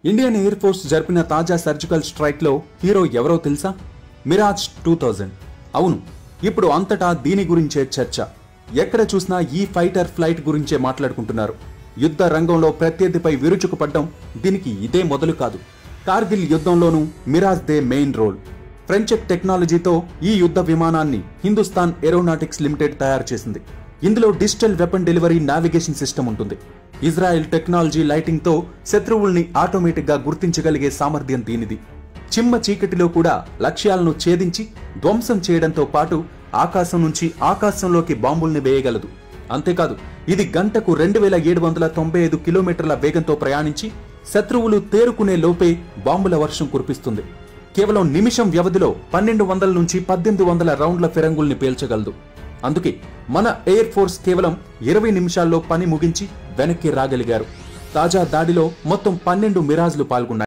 Indian air force జరిపిన తాజా surgical స్ట్రైక్లో hero ఎవరో తెలుసా మిరాజ్ టూ థౌజండ్ అవును ఇప్పుడు అంతటా దీని గురించే చర్చ ఎక్కడ చూసినా ఈ ఫైటర్ ఫ్లైట్ గురించే మాట్లాడుకుంటున్నారు యుద్ధ రంగంలో ప్రత్యర్థిపై విరుచుకుపడ్డం దీనికి ఇదే మొదలు కాదు కార్గిల్ యుద్ధంలోనూ మిరాజ్ దే మెయిన్ రోల్ ఫ్రెంచ్ టెక్నాలజీతో ఈ యుద్ధ విమానాన్ని హిందుస్థాన్ ఏరోనాటిక్స్ లిమిటెడ్ తయారు చేసింది ఇందులో digital weapon delivery navigation system ఉంటుంది ఇజ్రాయెల్ టెక్నాలజీ లైటింగ్ తో శత్రువుల్ని ఆటోమేటిక్ గా గుర్తించగలిగే సామర్థ్యం దీనిది చిమ్మ చీకటిలో కూడా లక్ష్యాలను ఛేదించి ధ్వంసం చేయడంతో పాటు ఆకాశం నుంచి ఆకాశంలోకి బాంబుల్ని వేయగలదు అంతేకాదు ఇది గంటకు రెండు వేల ఏడు వందల తొంభై ఐదు కిలోమీటర్ల వేగంతో ప్రయాణించి శత్రువులు తేరుకునే లోపే బాంబుల వర్షం కురిపిస్తుంది కేవలం నిమిషం వ్యవధిలో పన్నెండు వందల నుంచి పద్దెనిమిది వందల రౌండ్ల ఫిరంగుల్ని పేల్చగలదు అందుకే మన ఎయిర్ ఫోర్స్ కేవలం ఇరవై నిమిషాల్లో పని ముగించి వెనక్కి రాగలిగారు తాజా దాడిలో మొత్తం పన్నెండు మిరాజ్లు పాల్గొన్నాయి